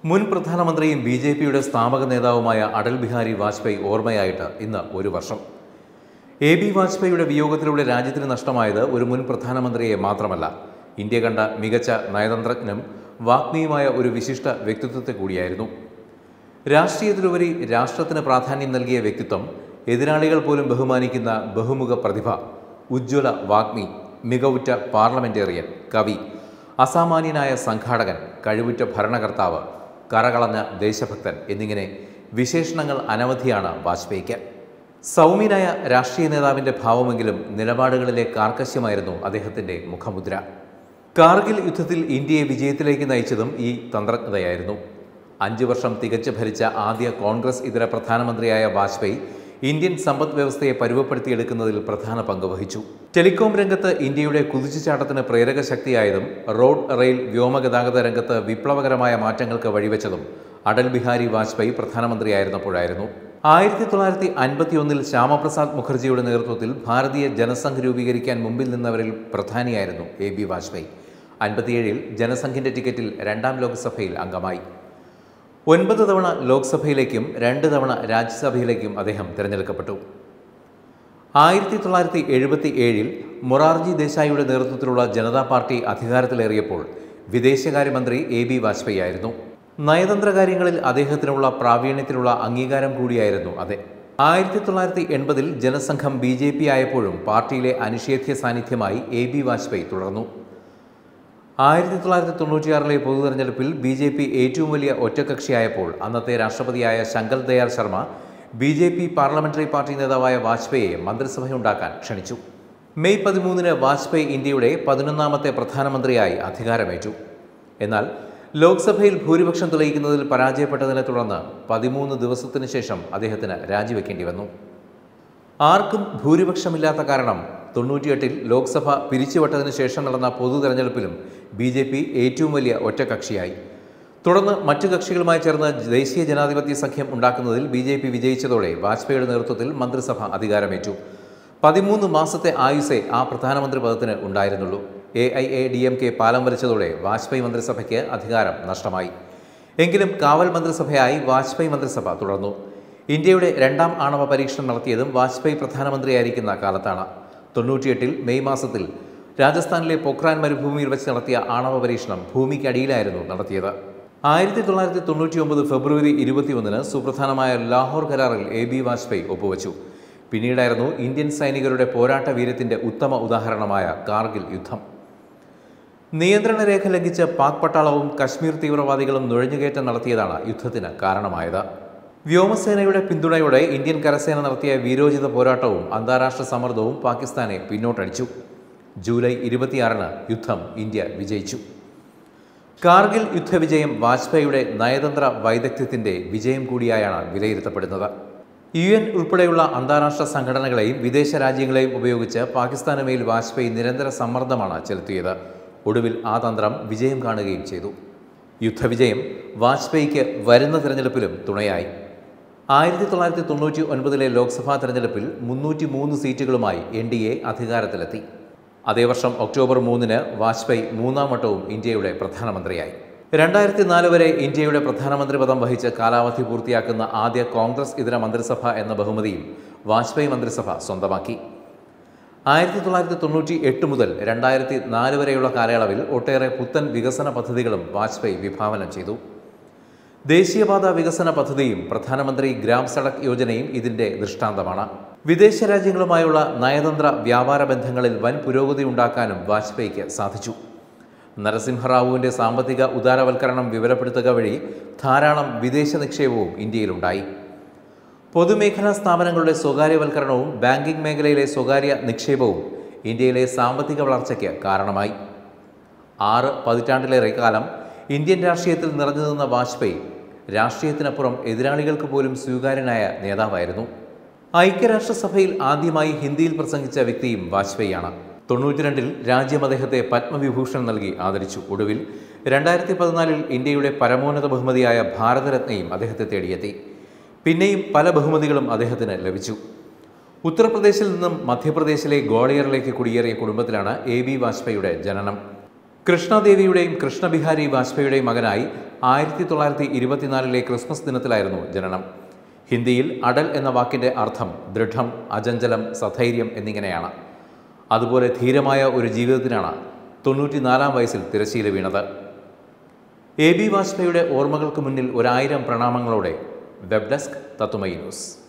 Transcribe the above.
മുൻ പ്രധാനമന്ത്രിയും B J പിയുടെ സ്ഥാപക നേതാവുമായ അടൽ ബിഹാരി വാജ്പേയി ഓർമ്മയായിട്ട് ഇന്ന് ഒരു വർഷം എ ബി വാജ്പേയിയുടെ വിയോഗത്തിലൂടെ രാജ്യത്തിന് നഷ്ടമായത് ഒരു മുൻ പ്രധാനമന്ത്രിയെ മാത്രമല്ല ഇന്ത്യ കണ്ട മികച്ച നയതന്ത്രജ്ഞനും വാഗ്മിയുമായ ഒരു വിശിഷ്ട വ്യക്തിത്വത്തെ കൂടിയായിരുന്നു രാഷ്ട്രീയത്തിലുപരി രാഷ്ട്രത്തിന് പ്രാധാന്യം നൽകിയ വ്യക്തിത്വം എതിരാളികൾ പോലും ബഹുമാനിക്കുന്ന ബഹുമുഖ പ്രതിഭ ഉജ്ജ്വല വാഗ്മി മികവുറ്റ പാർലമെന്റേറിയൻ കവി അസാമാന്യനായ സംഘാടകൻ കഴിവുറ്റ ഭരണകർത്താവ് കറകളഞ്ഞ ദേശഭക്തൻ എന്നിങ്ങനെ വിശേഷണങ്ങൾ അനവധിയാണ് വാജ്പേയിക്ക് സൗമ്യനായ രാഷ്ട്രീയ നേതാവിന്റെ ഭാവമെങ്കിലും നിലപാടുകളിലെ കാർക്കശ്യമായിരുന്നു അദ്ദേഹത്തിന്റെ മുഖമുദ്ര കാർഗിൽ യുദ്ധത്തിൽ ഇന്ത്യയെ വിജയത്തിലേക്ക് നയിച്ചതും ഈ തന്ത്രജ്ഞതയായിരുന്നു അഞ്ചു വർഷം തികച്ചു ഭരിച്ച ആദ്യ കോൺഗ്രസ് ഇതര പ്രധാനമന്ത്രിയായ വാജ്പേയി ഇന്ത്യൻ സമ്പദ് വ്യവസ്ഥയെ പരുവപ്പെടുത്തിയെടുക്കുന്നതിൽ പ്രധാന പങ്ക് വഹിച്ചു ടെലികോം രംഗത്ത് ഇന്ത്യയുടെ കുതിച്ചുചാട്ടത്തിന് പ്രേരക ശക്തിയായതും റോഡ് റെയിൽ വ്യോമഗതാഗത രംഗത്ത് വിപ്ലവകരമായ മാറ്റങ്ങൾക്ക് വഴിവെച്ചതും അടൽ ബിഹാരി വാജ്പേയി പ്രധാനമന്ത്രിയായിരുന്നപ്പോഴായിരുന്നു ആയിരത്തി തൊള്ളായിരത്തി അൻപത്തിയൊന്നിൽ ശ്യാമപ്രസാദ് മുഖർജിയുടെ നേതൃത്വത്തിൽ ഭാരതീയ ജനസംഘ് രൂപീകരിക്കാൻ മുമ്പിൽ നിന്നവരിൽ പ്രധാനിയായിരുന്നു എ ബി വാജ്പേയി അൻപത്തിയേഴിൽ ജനസംഘിന്റെ ടിക്കറ്റിൽ രണ്ടാം ലോക്സഭയിൽ അംഗമായി ഒൻപത് തവണ ലോക്സഭയിലേക്കും രണ്ട് തവണ രാജ്യസഭയിലേക്കും അദ്ദേഹം തിരഞ്ഞെടുക്കപ്പെട്ടു ആയിരത്തി തൊള്ളായിരത്തി എഴുപത്തി ഏഴിൽ മൊറാർജി ദേശായിയുടെ നേതൃത്വത്തിലുള്ള ജനതാ പാർട്ടി അധികാരത്തിലേറിയപ്പോൾ വിദേശകാര്യമന്ത്രി എ ബി വാജ്പേയി ആയിരുന്നു നയതന്ത്ര കാര്യങ്ങളിൽ അദ്ദേഹത്തിനുള്ള പ്രാവീണ്യത്തിനുള്ള അംഗീകാരം കൂടിയായിരുന്നു അതെ ആയിരത്തി തൊള്ളായിരത്തി എൺപതിൽ ജനസംഘം ബി ജെ പി ആയപ്പോഴും പാർട്ടിയിലെ അനിഷേധ്യ സാന്നിധ്യമായി എ ബി വാജ്പേയി തുടർന്നു ആയിരത്തി തൊള്ളായിരത്തി തൊണ്ണൂറ്റിയാറിലെ പൊതു തെരഞ്ഞെടുപ്പിൽ ബി ജെ പി ഏറ്റവും വലിയ ഒറ്റകക്ഷിയായപ്പോൾ അന്നത്തെ രാഷ്ട്രപതിയായ Shankar Dayal Sharma B J P parliamentary party നേതാവായ വാജ്പേയിയെ മന്ത്രിസഭയുണ്ടാക്കാൻ ക്ഷണിച്ചു മെയ് പതിമൂന്നിന് വാജ്പേയി ഇന്ത്യയുടെ പതിനൊന്നാമത്തെ പ്രധാനമന്ത്രിയായി അധികാരമേറ്റു എന്നാൽ ലോക്സഭയിൽ ഭൂരിപക്ഷം തെളിയിക്കുന്നതിൽ പരാജയപ്പെട്ടതിനെ തുടർന്ന് പതിമൂന്ന് ദിവസത്തിനു ശേഷം അദ്ദേഹത്തിന് രാജിവെക്കേണ്ടി വന്നു ആർക്കും ഭൂരിപക്ഷമില്ലാത്ത കാരണം തൊണ്ണൂറ്റിയെട്ടിൽ ലോക്സഭ പിരിച്ചുവിട്ടതിനു ശേഷം നടന്ന പൊതു തെരഞ്ഞെടുപ്പിലും ബി ജെ പി ഏറ്റവും വലിയ ഒറ്റകക്ഷിയായി തുടർന്ന് മറ്റു കക്ഷികളുമായി ചേർന്ന് ദേശീയ ജനാധിപത്യ സഖ്യം ഉണ്ടാക്കുന്നതിൽ ബി ജെ പി വിജയിച്ചതോടെ വാജ്പേയിയുടെ നേതൃത്വത്തിൽ മന്ത്രിസഭ അധികാരമേറ്റു പതിമൂന്ന് മാസത്തെ ആയുസേ ആ പ്രധാനമന്ത്രി പദത്തിന് ഉണ്ടായിരുന്നുള്ളൂ A I A D M K പാലം വരച്ചതോടെ വാജ്പേയി മന്ത്രിസഭയ്ക്ക് അധികാരം നഷ്ടമായി എങ്കിലും കാവൽ മന്ത്രിസഭയായി വാജ്പേയി മന്ത്രിസഭ തുടർന്നു ഇന്ത്യയുടെ രണ്ടാം ആണവ പരീക്ഷണം നടത്തിയതും വാജ്പേയി പ്രധാനമന്ത്രിയായിരിക്കുന്ന കാലത്താണ് തൊണ്ണൂറ്റിയെട്ടിൽ മെയ് മാസത്തിൽ രാജസ്ഥാനിലെ പൊഖ്രാൻ മരുഭൂമിയിൽ വെച്ച് നടത്തിയ ആണവ പരീക്ഷണം ഭൂമിക്കടിയിലായിരുന്നു നടത്തിയത് ആയിരത്തി തൊള്ളായിരത്തി തൊണ്ണൂറ്റി ഒമ്പത് ഫെബ്രുവരി ഇരുപത്തിയൊന്നിന് സുപ്രധാനമായ ലാഹോർ കരാറിൽ എ ബി വാജ്പേയി ഒപ്പുവച്ചു പിന്നീടായിരുന്നു ഇന്ത്യൻ സൈനികരുടെ പോരാട്ട വീര്യത്തിന്റെ ഉത്തമ ഉദാഹരണമായ കാർഗിൽ യുദ്ധം നിയന്ത്രണ രേഖ ലംഘിച്ച് പാക് പട്ടാളവും കശ്മീർ തീവ്രവാദികളും നുഴഞ്ഞുകയറ്റം നടത്തിയതാണ് യുദ്ധത്തിന് കാരണമായത് വ്യോമസേനയുടെ പിന്തുണയോടെ ഇന്ത്യൻ കരസേന നടത്തിയ വീരോചിത പോരാട്ടവും അന്താരാഷ്ട്ര സമ്മർദ്ദവും പാകിസ്ഥാനെ പിന്നോട്ടടിച്ചു ജൂലൈ ഇരുപത്തിയാറിന് യുദ്ധം ഇന്ത്യ വിജയിച്ചു കാർഗിൽ യുദ്ധവിജയം വാജ്പേയിയുടെ നയതന്ത്ര വൈദഗ്ധ്യത്തിന്റെ വിജയം കൂടിയായാണ് വിലയിരുത്തപ്പെടുന്നത് യു എൻ ഉൾപ്പെടെയുള്ള അന്താരാഷ്ട്ര സംഘടനകളെയും വിദേശ രാജ്യങ്ങളെയും ഉപയോഗിച്ച് പാകിസ്ഥാന് മേൽ വാജ്പേയി നിരന്തര സമ്മർദ്ദമാണ് ചെലുത്തിയത് ഒടുവിൽ ആ തന്ത്രം വിജയം കാണുകയും ചെയ്തു യുദ്ധവിജയം വാജ്പേയിക്ക് വരുന്ന തിരഞ്ഞെടുപ്പിലും തുണയായി ആയിരത്തി തൊള്ളായിരത്തി തൊണ്ണൂറ്റി ഒൻപതിലെ ലോക്സഭാ തെരഞ്ഞെടുപ്പിൽ മുന്നൂറ്റി മൂന്ന് സീറ്റുകളുമായി എൻ ഡി എ അധികാരത്തിലെത്തി അതേ വർഷം ഒക്ടോബർ മൂന്നിന് വാജ്പേയി മൂന്നാം വട്ടവും ഇന്ത്യയുടെ പ്രധാനമന്ത്രിയായി രണ്ടായിരത്തി നാല് വരെ ഇന്ത്യയുടെ പ്രധാനമന്ത്രി പദം വഹിച്ച് കാലാവധി പൂർത്തിയാക്കുന്ന ആദ്യ കോൺഗ്രസ് ഇതര മന്ത്രിസഭ എന്ന ബഹുമതിയും വാജ്പേയി മന്ത്രിസഭ സ്വന്തമാക്കി ആയിരത്തി തൊള്ളായിരത്തി തൊണ്ണൂറ്റി എട്ട് മുതൽ രണ്ടായിരത്തി നാല് വരെയുള്ള കാലയളവിൽ ഒട്ടേറെ പുത്തൻ വികസന പദ്ധതികളും വാജ്പേയി വിഭാവനം ചെയ്തു ദേശീയപാത വികസന പദ്ധതിയും പ്രധാനമന്ത്രി ഗ്രാം സഡക് യോജനയും ഇതിന്റെ ദൃഷ്ടാന്തമാണ് വിദേശ രാജ്യങ്ങളുമായുള്ള നയതന്ത്ര വ്യാപാര ബന്ധങ്ങളിൽ വൻ പുരോഗതി ഉണ്ടാക്കാനും വാജ്പേയിക്ക് സാധിച്ചു നരസിംഹറാവുവിന്റെ സാമ്പത്തിക ഉദാരവൽക്കരണം വിവരപ്പെടുത്തുക വഴി ധാരാളം വിദേശ നിക്ഷേപവും ഇന്ത്യയിലുണ്ടായി പൊതുമേഖലാ സ്ഥാപനങ്ങളുടെ സ്വകാര്യവൽക്കരണവും ബാങ്കിംഗ് മേഖലയിലെ സ്വകാര്യ നിക്ഷേപവും ഇന്ത്യയിലെ സാമ്പത്തിക വളർച്ചയ്ക്ക് കാരണമായി ആറ് പതിറ്റാണ്ടിലേറെ കാലം ഇന്ത്യൻ രാഷ്ട്രീയത്തിൽ നിറഞ്ഞു നിന്ന വാജ്പേയി രാഷ്ട്രീയത്തിനപ്പുറം എതിരാളികൾക്ക് പോലും സ്വീകാര്യനായ നേതാവായിരുന്നു ഐക്യരാഷ്ട്രസഭയിൽ ആദ്യമായി ഹിന്ദിയിൽ പ്രസംഗിച്ച വ്യക്തിയും വാജ്പേയിയാണ് തൊണ്ണൂറ്റിരണ്ടിൽ രാജ്യം അദ്ദേഹത്തെ പത്മവിഭൂഷൺ നൽകി ആദരിച്ചു ഒടുവിൽ രണ്ടായിരത്തി പതിനാലിൽ ഇന്ത്യയുടെ പരമോന്നത ബഹുമതിയായ ഭാരതരത്നയും അദ്ദേഹത്തെ തേടിയെത്തി പിന്നെയും പല ബഹുമതികളും അദ്ദേഹത്തിന് ലഭിച്ചു ഉത്തർപ്രദേശിൽ നിന്നും മധ്യപ്രദേശിലെ ഗ്വാളിയറിലേക്ക് കുടിയേറിയ കുടുംബത്തിലാണ് എ ബി വാജ്പേയിയുടെ ജനനം കൃഷ്ണദേവിയുടെയും കൃഷ്ണബിഹാരി വാജ്പേയിയുടെയും മകനായി ആയിരത്തി തൊള്ളായിരത്തി ഇരുപത്തിനാലിലെ ക്രിസ്മസ് ദിനത്തിലായിരുന്നു ജനനം ഹിന്ദിയിൽ അടൽ എന്ന വാക്കിൻ്റെ അർത്ഥം ദൃഢം അചഞ്ചലം സധൈര്യം എന്നിങ്ങനെയാണ് അതുപോലെ ധീരമായ ഒരു ജീവിതത്തിനാണ് തൊണ്ണൂറ്റിനാലാം വയസ്സിൽ തിരശ്ശീല വീണത് എ ബി വാജ്പേയിയുടെ ഓർമ്മകൾക്ക് മുന്നിൽ ഒരായിരം പ്രണാമങ്ങളോടെ വെബ് ഡെസ്ക് തത്തുമൈ ന്യൂസ്